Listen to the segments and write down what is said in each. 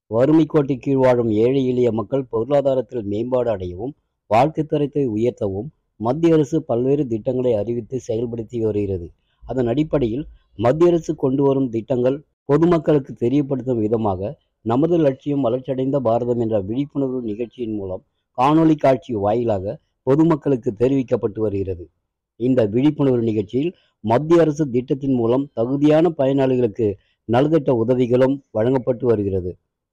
வறுமை கோட்டை கீழ் வாழும் ஏழை எளிய மக்கள் பொருளாதாரத்தில் மேம்பாடு அடையவும் வாழ்க்கைத் தரத்தை உயர்த்தவும் மத்திய அரசு பல்வேறு திட்டங்களை அறிவித்து செயல்படுத்தி வருகிறது அதன் அடிப்படையில் மத்திய அரசு கொண்டு வரும் திட்டங்கள் பொதுமக்களுக்கு தெரியப்படுத்தும் விதமாக நமது லட்சியம் வளர்ச்சியடைந்த பாரதம் என்ற விழிப்புணர்வு நிகழ்ச்சியின் மூலம் காணொளி காட்சி வாயிலாக பொதுமக்களுக்கு தெரிவிக்கப்பட்டு வருகிறது இந்த விழிப்புணர்வு நிகழ்ச்சியில் மத்திய அரசு திட்டத்தின் மூலம் தகுதியான பயனாளிகளுக்கு நலத்திட்ட உதவிகளும் வழங்கப்பட்டு வருகிறது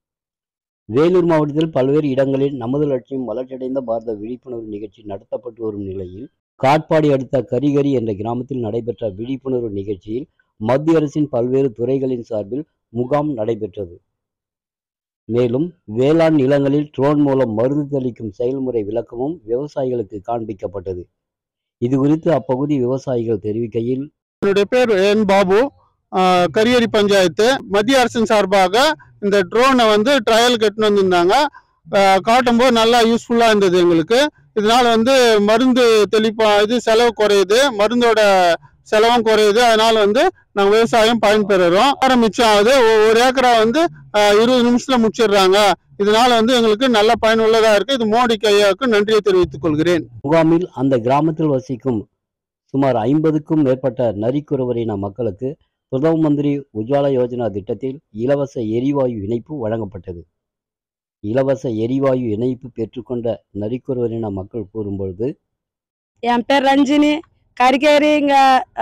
வேலூர் மாவட்டத்தில் பல்வேறு இடங்களில் நமது லட்சியம் வளர்ச்சியடைந்த பாரத விழிப்புணர்வு நிகழ்ச்சி நடத்தப்பட்டு வரும் நிலையில் காட்பாடி அடுத்த கரிகரி என்ற கிராமத்தில் நடைபெற்ற விழிப்புணர்வு நிகழ்ச்சியில் மத்திய அரசின் பல்வேறு துறைகளின் சார்பில் முகாம் நடைபெற்றது மேலும் வேளாண் நிலங்களில் ட்ரோன் மூலம் மருந்து தெளிக்கும் செயல்முறை விளக்கமும் விவசாயிகளுக்கு காண்பிக்கப்பட்டது இது குறித்து அப்பகுதி விவசாயிகள் தெரிவிக்கையில் என்னுடைய பேர் என் பாபு ஆஹ் கரியரி பஞ்சாயத்து மத்திய அரசின் சார்பாக இந்த ட்ரோனை வந்து ட்ரையல் கட்டுன்னு வந்திருந்தாங்க ஆஹ் காட்டும்போது நல்லா யூஸ்ஃபுல்லாக இருந்தது எங்களுக்கு இதனால வந்து மருந்து தெளிப்பா இது செலவு குறையுது மருந்தோட செலவும் குறையுது அதனால வந்து நாங்கள் விவசாயம் பயன்பெறுறோம் நேரம் மிச்சம் ஆகுது ஒ- ஒரு ஏக்கரா வந்து ஆஹ் இருபது நிமிஷத்துல முடிச்சிடுறாங்க இதனால வந்து எங்களுக்கு நல்ல பயனுள்ளதாக இருக்கு இது மோடி கையாவுக்கு நன்றியை தெரிவித்துக் கொள்கிறேன் முகாமில் அந்த கிராமத்தில் வசிக்கும் சுமார் ஐம்பதுக்கும் மேற்பட்ட நரிக்குறவரின மக்களுக்கு பிரதம மந்திரி உஜ்வாலா யோஜனா திட்டத்தில் இலவச எரிவாயு இணைப்பு வழங்கப்பட்டது இலவச எரிவாயு இணைப்பு பெற்றுக்கொண்ட நரிக்குறவரின மக்கள் கூறும்பொழுது என் பேர் ரஞ்சினி கரிக்கேரி இங்க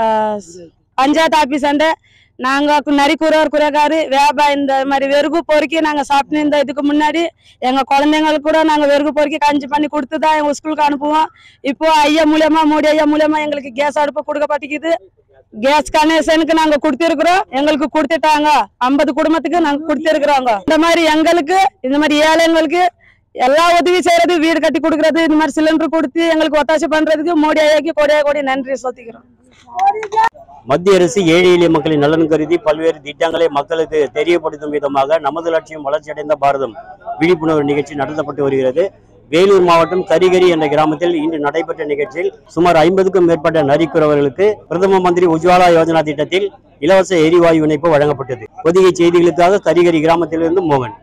பஞ்சாயத்து ஆபீஸ் அண்ட நாங்க நரி குறவர் குறைகாரு வேபா இந்த மாதிரி வெறுகு பொறுக்கி நாங்க சாப்பிட்டு இந்த இதுக்கு முன்னாடி எங்க குழந்தைங்களுக்கு கூட நாங்க வெறுகு பொறுக்கி கஞ்சி பண்ணி கொடுத்து தான் எங்க ஸ்கூலுக்கு அனுப்புவோம் இப்போ ஐயா மூலியமா மோடி ஐயா மூலியமா எங்களுக்கு கேஸ் அடுப்பு கொடுக்கப்பட்டிக்குது கேஸ் கனெக்ஷனுக்கு நாங்க கொடுத்திருக்கிறோம் எங்களுக்கு கொடுத்துட்டாங்க ஐம்பது குடும்பத்துக்கு நாங்க கொடுத்திருக்கிறோங்க இந்த மாதிரி எங்களுக்கு இந்த மாதிரி ஏழைங்களுக்கு எல்லா உதவி செய்யறது வீடு கட்டி கொடுக்கறது இந்த மாதிரி சிலிண்டர் கொடுத்து எங்களுக்கு ஒத்தாசை பண்றதுக்கு மோடி ஐயாக்கு கொடியா கொடி நன்றி சொல்லிக்கிறோம் மத்திய அரசு ஏழை எளிய மக்களின் நலன் கருதி பல்வேறு திட்டங்களை மக்களுக்கு தெரியப்படுத்தும் விதமாக நமது லட்சியம் வளர்ச்சியடைந்த பாரதம் விழிப்புணர்வு நிகழ்ச்சி நடத்தப்பட்டு வருகிறது வேலூர் மாவட்டம் கரிகரி என்ற கிராமத்தில் இன்று நடைபெற்ற நிகழ்ச்சியில் சுமார் ஐம்பதுக்கும் மேற்பட்ட நரிக்குறவர்களுக்கு பிரதம மந்திரி உஜ்வாலா யோஜனா திட்டத்தில் இலவச எரிவாயு இணைப்பு வழங்கப்பட்டது பொதிகை செய்திகளுக்காக கரிகரி கிராமத்திலிருந்து மோகன்